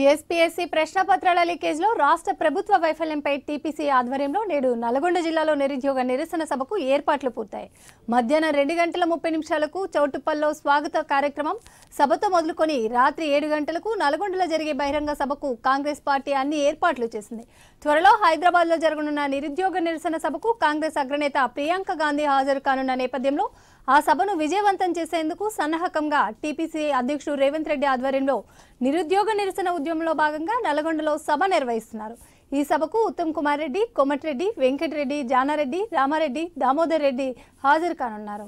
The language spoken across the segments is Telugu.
టీఎస్పీఎస్సీ ప్రశ్నపత్రాల లీకేజ్లో రాష్ట్ర ప్రభుత్వ వైఫల్యంపై టీపీసీ ఆధ్వర్యంలో నేడు నల్గొండ జిల్లాలో నిరుద్యోగ నిరసన సభకు ఏర్పాట్లు పూర్తయి మధ్యాహ్నం రెండు గంటల ముప్పై నిమిషాలకు చౌటుప్పల్లో స్వాగత కార్యక్రమం సభతో మొదలుకొని రాత్రి ఏడు గంటలకు నల్గొండలో జరిగే బహిరంగ సభకు కాంగ్రెస్ పార్టీ అన్ని ఏర్పాట్లు చేసింది త్వరలో హైదరాబాద్లో జరగనున్న నిరుద్యోగ నిరసన సభకు కాంగ్రెస్ అగ్రనేత ప్రియాంక గాంధీ హాజరు కానున్న నేపథ్యంలో ఆ సభను విజయవంతం చేసేందుకు సన్నాహకంగా టీపీసీ అధ్యక్షుడు రేవంత్ రెడ్డి ఆధ్వర్యంలో నిరుద్యోగ నిరసన ఉద్యమంలో భాగంగా నల్గొండలో సభ నిర్వహిస్తున్నారు ఈ సభకు ఉత్తమ్ కుమార్ రెడ్డి కోమటిరెడ్డి వెంకటరెడ్డి జానారెడ్డి రామారెడ్డి దామోదర్ రెడ్డి హాజరు కానున్నారు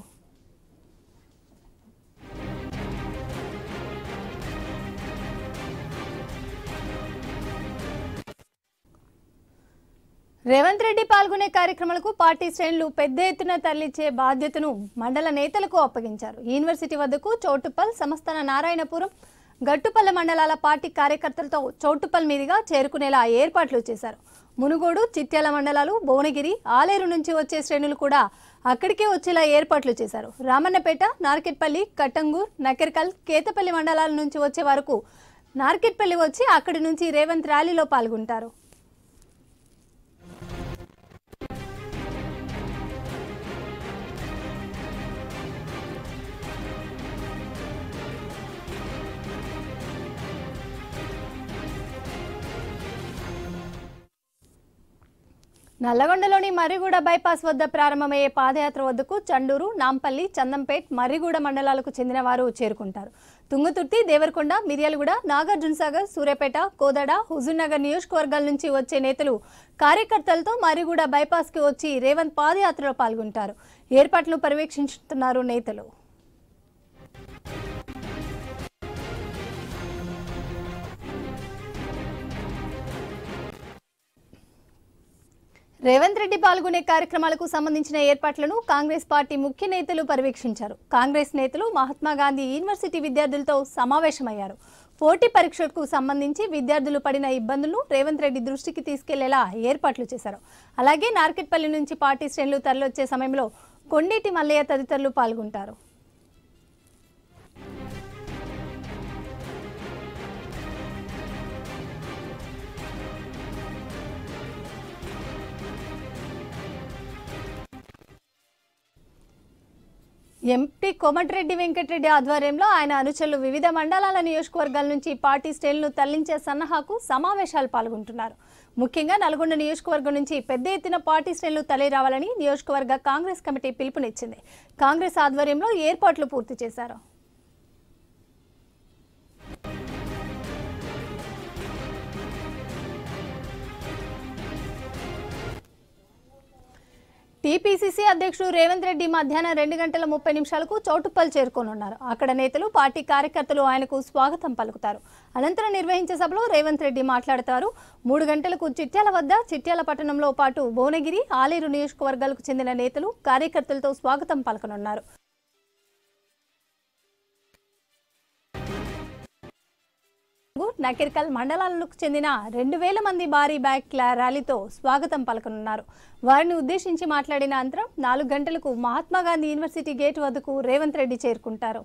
రేవంత్ రెడ్డి పాల్గొనే కార్యక్రమాలకు పార్టీ శ్రేణులు పెద్ద ఎత్తున తరలించే బాధ్యతను మండల నేతలకు అప్పగించారు యూనివర్సిటీ వద్దకు చౌటుప్పల్ సమస్తన నారాయణపురం గట్టుపల్ల మండలాల పార్టీ కార్యకర్తలతో చౌటుప్పల్ మీదుగా చేరుకునేలా ఏర్పాట్లు చేశారు మునుగోడు చిట్యాల మండలాలు భువనగిరి ఆలేరు నుంచి వచ్చే శ్రేణులు కూడా అక్కడికే వచ్చేలా ఏర్పాట్లు చేశారు రామన్నపేట నార్కెట్పల్లి కట్టంగూర్ నకెర్కల్ కేతపల్లి మండలాల నుంచి వచ్చే వరకు నార్కెట్పల్లి వచ్చి అక్కడి నుంచి రేవంత్ ర్యాలీలో పాల్గొంటారు నల్లగొండలోని మర్రిగూడ బైపాస్ వద్ద ప్రారంభమయ్యే పాదయాత్ర వద్దకు చండూరు నాంపల్లి చందంపేట్ మర్రిగూడ మండలాలకు చెందిన వారు చేరుకుంటారు తుంగతుర్తి దేవరకొండ మిర్యాలగూడ నాగార్జునసాగర్ సూర్యాపేట కోదడ హుజూర్నగర్ నియోజకవర్గాల నుంచి వచ్చే నేతలు కార్యకర్తలతో మర్రిగూడ బైపాస్కి వచ్చి రేవంత్ పాదయాత్రలో పాల్గొంటారు ఏర్పాట్లు పర్యవేక్షిస్తున్నారు నేతలు రేవంత్ రెడ్డి పాల్గొనే కార్యక్రమాలకు సంబంధించిన ఏర్పాట్లను కాంగ్రెస్ పార్టీ ముఖ్య నేతలు పర్యవేక్షించారు కాంగ్రెస్ నేతలు మహాత్మా గాంధీ యూనివర్సిటీ విద్యార్థులతో సమావేశమయ్యారు పోటీ పరీక్షలకు సంబంధించి విద్యార్థులు పడిన ఇబ్బందులను రేవంత్ రెడ్డి దృష్టికి తీసుకెళ్లేలా ఏర్పాట్లు చేశారు అలాగే నార్కెట్పల్లి నుంచి పార్టీ శ్రేణులు తరలివచ్చే సమయంలో కొండేటి మల్లయ్య తదితరులు పాల్గొంటారు ఎంపీ కోమటిరెడ్డి వెంకటరెడ్డి ఆధ్వర్యంలో ఆయన అనుచరులు వివిధ మండలాల నియోజకవర్గాల నుంచి పార్టీ శ్రేణులను తరలించే సన్నాహాకు సమావేశాలు పాల్గొంటున్నారు ముఖ్యంగా నల్గొండ నియోజకవర్గం నుంచి పెద్ద ఎత్తున పార్టీ శ్రేణులు తరలి రావాలని నియోజకవర్గ కాంగ్రెస్ కమిటీ పిలుపునిచ్చింది కాంగ్రెస్ ఆధ్వర్యంలో ఏర్పాట్లు పూర్తి చేశారు టీపీసీసీ అధ్యక్షుడు రేవంత్ రెడ్డి మధ్యాహ్నం రెండు గంటల ముప్పై నిమిషాలకు చౌటుప్పల్ చేరుకోనున్నారు అక్కడ నేతలు పార్టీ కార్యకర్తలు ఆయనకు స్వాగతం పలుకుతారు అనంతరం నిర్వహించే సభలో రేవంత్ రెడ్డి మాట్లాడతారు మూడు గంటలకు చిట్యాల వద్ద చిట్యాల పట్టణంలో పాటు భువనగిరి ఆలేరు నియోజకవర్గాలకు చెందిన నేతలు కార్యకర్తలతో స్వాగతం పలకనున్నారు నకిర్కల్ మండలాలకు చెందిన రెండు వేల మంది భారీ బైక్ ర్యాలీతో స్వాగతం పలకనున్నారు వారిని ఉద్దేశించి మాట్లాడిన అనంతరం నాలుగు గంటలకు మహాత్మా గాంధీ యూనివర్సిటీ గేట్ వద్దకు రేవంత్ రెడ్డి చేరుకుంటారు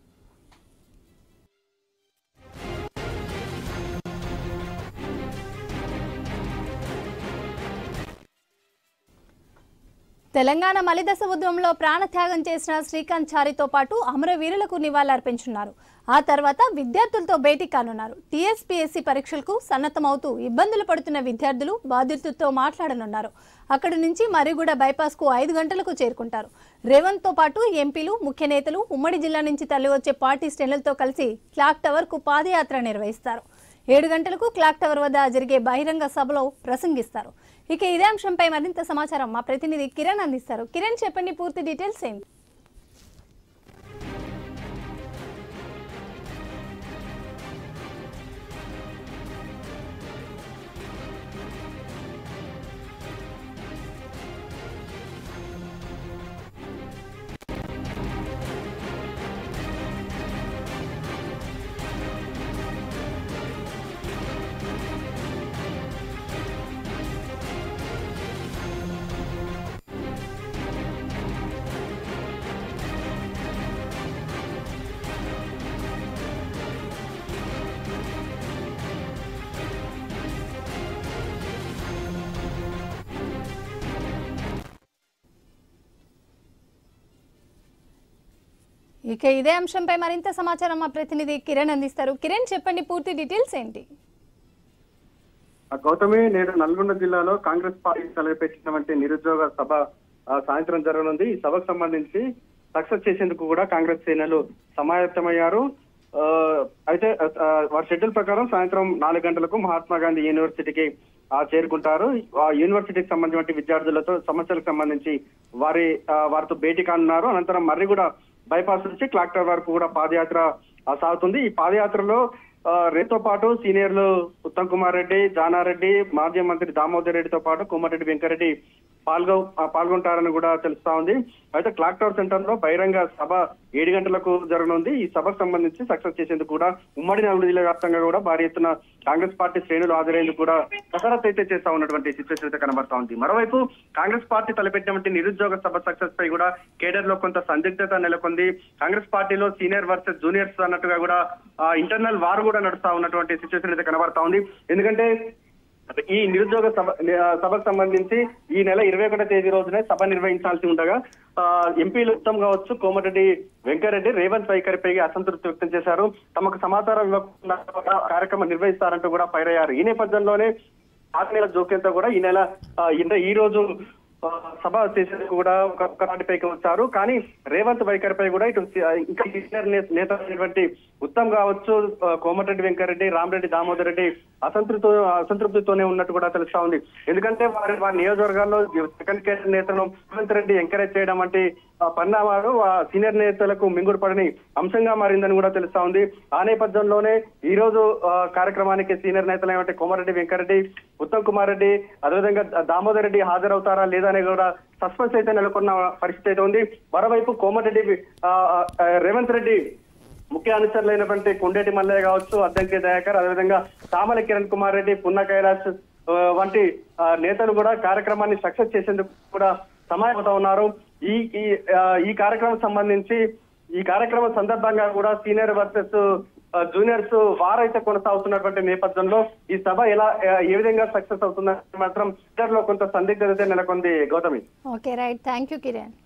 తెలంగాణ మలిదశ ఉద్యమంలో ప్రాణత్యాగం చేసిన శ్రీకాంత్ చారితో పాటు అమరవీరులకు నివాళులర్పించున్నారు ఆ తర్వాత విద్యార్థులతో భేటీ కానున్నారు టీఎస్పీఎస్సీ పరీక్షలకు సన్నద్ధమవుతూ ఇబ్బందులు పడుతున్న విద్యార్థులు బాధితులతో మాట్లాడనున్నారు అక్కడి నుంచి మరిగూడ బైపాస్కు ఐదు గంటలకు చేరుకుంటారు రేవంత్తో పాటు ఎంపీలు ముఖ్య నేతలు ఉమ్మడి జిల్లా నుంచి తరలివచ్చే పార్టీ శ్రేణులతో కలిసి క్లాక్ టవర్కు పాదయాత్ర నిర్వహిస్తారు ఏడు గంటలకు క్లాక్ టవర్ వద్ద జరిగే బహిరంగ సభలో ప్రసంగిస్తారు ఇక ఇదే అంశంపై మరింత సమాచారం మా ప్రతినిధి కిరణ్ అందిస్తారు కిరణ్ చెప్పండి పూర్తి డీటెయిల్స్ ఏంటి ఇక ఇదే అంశంపై మరింత సమాచారం మా ప్రతినిధి కిరణ్ అందిస్తారు కిరణ్ చెప్పండి పూర్తి డీటెయిల్స్ ఏంటి ఆ గౌతమి నేడు నల్గొండ జిల్లాలో కాంగ్రెస్ పార్టీ తలపెట్టినటువంటి నిరుద్యోగ సభ ఆ, సాయంత్రం జరగనుంది ఈ సభకు సంబంధించి సక్సెస్ చేసేందుకు కూడా కాంగ్రెస్ శ్రేణులు సమాయత్తమయ్యారు ఆ, అయితే ఆ, వారి షెడ్యూల్ ప్రకారం సాయంత్రం నాలుగు గంటలకు మహాత్మా గాంధీ యూనివర్సిటీకి ఆ, చేరుకుంటారు ఆ యూనివర్సిటీకి సంబంధించిన విద్యార్థులతో సమస్యలకు సంబంధించి వారి ఆ, వారితో భేటీ కానున్నారు అనంతరం మర్రి కూడా బైపాస్ నుంచి క్లాక్ టవర్ వరకు కూడా పాదయాత్ర ఆ, సాగుతుంది ఈ పాదయాత్రలో ఆ, రేతో పాటు సీనియర్లు ఉత్తమ్ కుమార్ రెడ్డి జానారెడ్డి మాజీ మంత్రి దామోదర్ రెడ్డితో పాటు కోమటిరెడ్డి వెంకరెడ్డి పాల్గొ ఆ, పాల్గొంటారని కూడా తెలుస్తా ఉంది అయితే క్లాక్ టవర్ సెంటర్ లో బహిరంగ సభ ఏడు గంటలకు జరగనుంది ఈ సభకు సంబంధించి సక్సెస్ చేసేందుకు కూడా ఉమ్మడి నలుగురు జిల్లా వ్యాప్తంగా కూడా భారీ ఎత్తున కాంగ్రెస్ పార్టీ శ్రేణులు హాజరయ్యేందుకు కూడా కసరత్తు అయితే చేస్తా ఉన్నటువంటి సిచ్యువేషన్ అయితే కనబడతా ఉంది మరోవైపు కాంగ్రెస్ పార్టీ తలపెట్టినటువంటి నిరుద్యోగ సభ సక్సెస్ పై కూడా కేడర్ లో కొంత సందిగ్ధత నెలకొంది కాంగ్రెస్ పార్టీలో సీనియర్ వర్సెస్ జూనియర్స్ అన్నట్టుగా కూడా ఇంటర్నల్ వార్ కూడా నడుస్తా ఉన్నటువంటి సిచ్యువేషన్ అయితే కనబడతా ఉంది ఎందుకంటే ఈ నిరుద్యోగ సభ ఆ, సభకు సంబంధించి ఈ నెల ఇరవై ఒకటో తేదీ రోజునే సభ నిర్వహించాల్సి ఉండగా ఆ, ఎంపీలు ఉత్తమ్ కావచ్చు కోమటిరెడ్డి వెంకరెడ్డి రేవంత్ వైఖరిపై అసంతృప్తి వ్యక్తం చేశారు తమకు సమాచారం ఇవ్వకుండా కార్యక్రమం నిర్వహిస్తారంటూ కూడా ఫైరయ్యారు ఈ నేపథ్యంలోనే ఆరు నెలల జోక్యంతో కూడా ఈ నెల ఆ, ఇంత- ఈ రోజు ఆ, సభ చేసేందుకు కూడా ఒక ఒక నాటిపైకి వచ్చారు కానీ రేవంత్ వైఖరిపై కూడా ఇటు సి- ఇంకా సీనియర్ నే- నేత అయినటువంటి ఉత్తమ్ కావచ్చు ఆ, కోమటిరెడ్డి వెంకరెడ్డి రామరెడ్డి దామోదర్ రెడ్డి అసంతృప్తి అసంతృప్తితోనే ఉన్నట్టు కూడా తెలుస్తా ఉంది ఎందుకంటే వారి వారి నియోజకవర్గాల్లో సెకండ్ కేటర్ నేతను రేవంత్ రెడ్డి ఎంకరేజ్ చేయడం వంటి ఆ, పరిణామాలు ఆ సీనియర్ నేతలకు మింగుడు పడని అంశంగా మారిందని కూడా తెలుస్తా ఉంది ఆ నేపథ్యంలోనే ఈ రోజు ఆ, కార్యక్రమానికి సీనియర్ నేతలు ఏమంటే కోమారెడ్డి వెంకరెడ్డి ఉత్తమ్ కుమార్ రెడ్డి అదేవిధంగా దామోదర్ రెడ్డి హాజరవుతారా లేదా అనేది కూడా సస్పెన్స్ అయితే నెలకొన్న పరిస్థితి అయితే ఉంది మరోవైపు కోమటిరెడ్డి ఆ, ఆ, రేవంత్ రెడ్డి ముఖ్య అనుచరులైనటువంటి కొండేటి మల్లయ్య కావచ్చు అద్దంకి దయాకర్ అదేవిధంగా తామల కిరణ్ కుమార్ రెడ్డి పున్న కైలాస్ ఆ, వంటి ఆ, నేతలు కూడా కార్యక్రమాన్ని సక్సెస్ చేసేందుకు కూడా సమాయమవుతా ఉన్నారు ఈ ఈ ఆ, ఈ కార్యక్రమం సంబంధించి ఈ కార్యక్రమం సందర్భంగా కూడా సీనియర్ వర్సెస్ జూనియర్స్ వారైతే కొనసాగుతున్నటువంటి నేపథ్యంలో ఈ సభ ఎలా ఆ, ఏ విధంగా సక్సెస్ అవుతుందని మాత్రం ఇద్దరిలో కొంత సందిగ్ధత నెలకొంది Gautami okay right thank you Kiran